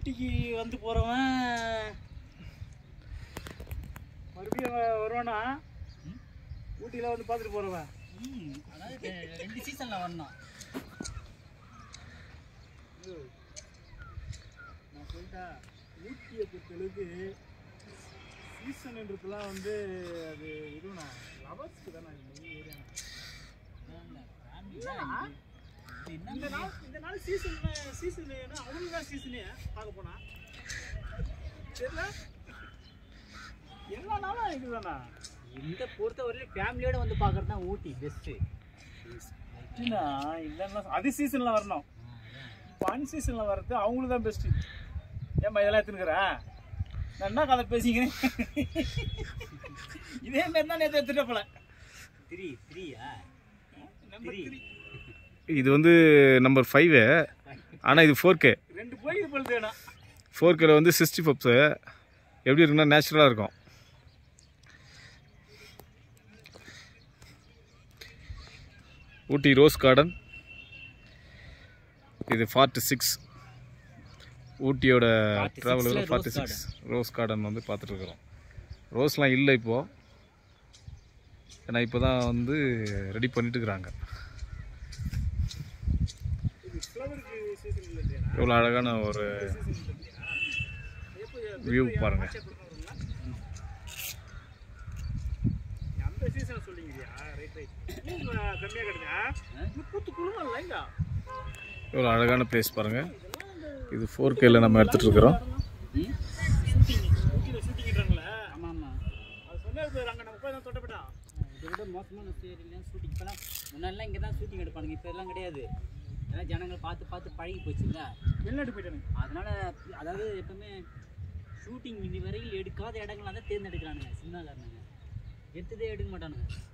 ஊட்டிக்கு வந்து போகிறவன் மறுபடியும் அவன் வருவானா ஊட்டியில் வந்து பார்த்துட்டு போகிறவன் ம், அதாவது ரெ- ரெண்டு சீசன்ல வரணும் நான் சொல்லிட்டேன் ஊட்டியை பொறுத்தளவுக்கு சீசன்ன்றதுலாம் வந்து அது இதுண்ணா லவர்ஸ்க்கு தானே ஏரியா இந்த நாள் இந்த நாள் சீசன் சீசன் அவங்களுக்கு தான் சீசனே பார்க்க போனா தெரியல எல்லா நாளும் இதுதானா இந்த பொறுத்த வரையிலும் ஃபேமிலியோட வந்து பார்க்கறது தான் ஊட்டி பெஸ்ட்டு இல்லைண்ணா இல்லைன்னா அது சீசனில் வரணும் ஃபன் சீசனில் வர்றது அவங்களுக்கு தான் பெஸ்ட்டு ஏம்மா இதெல்லாம் எடுத்துனுக்குறேன் நான் என்ன கதை பேசிக்கிறேன் இதே மாதிரி தான் நேற்று எடுத்துகிட்ட போல த்ரீ த்ரீயா நம்பர் த்ரீ இது வந்து நம்பர் ஃபைவு ஆனால் இது ஃபோர் கே ரெண்டு போய் இது போல வேணும் ஃபோர் கேல வந்து சிக்ஸ்டி பப்ஸு எப்படி இருக்குன்னா நேச்சுரலாக இருக்கும் ஊட்டி ரோஸ் கார்டன் இது ஃபார்ட்டி சிக்ஸ் ஊட்டியோட 46 ட்ராவல் ல forty rose six rose garden வந்து பார்த்துட்ருக்குறோம் ரோஸ்லாம் இல்லை இப்போது ஏன்னா இப்போ தான் வந்து ரெடி பண்ணிட்டு இருக்கிறாங்க இது ஃப்ளவருக்கு சீசன் இல்லையா எவ்வளோ அழகான ஒரு வியூ பாருங்க அந்த சீசன் சொல்லிங்கயா ரைட் ரைட் கம்மியாக கிடைச்சா இன்னும் பூத்து குழுமா இல்லைங்க எவ்வளோ அழகான பிளேஸ் பாருங்கள் இது ஃபோர் கேல நம்ம எடுத்துகிட்டு இருக்கிறோம் ஊட்டியில் ஷூட்டிங்கிறாங்களே ஆமாம் ஆமாம் அது சொன்னது அங்கே நம்ம போய் தான் தொட்டப்பட்டா இதை விட மோசமான ஏரியில ஷூட்டிங் இப்போலாம் முன்னாடிலாம் இங்கே தான் ஷூட்டிங் எடுப்பானுங்க இப்போ எல்லாம் கிடையாது எல்லாம் ஜனங்கள் பார்த்து பார்த்து பழகி போச்சுல்ல வெளிநாட்டு போயிட்டானுங்க அதனால அதாவது எப்பவுமே ஷூட்டிங் இது வரையில் எடுக்காத இடங்களாக தான் தேர்ந்தெடுக்கிறானுங்க சினிமாக்காரனுங்க எடுத்ததே எடுக்க மாட்டானுங்க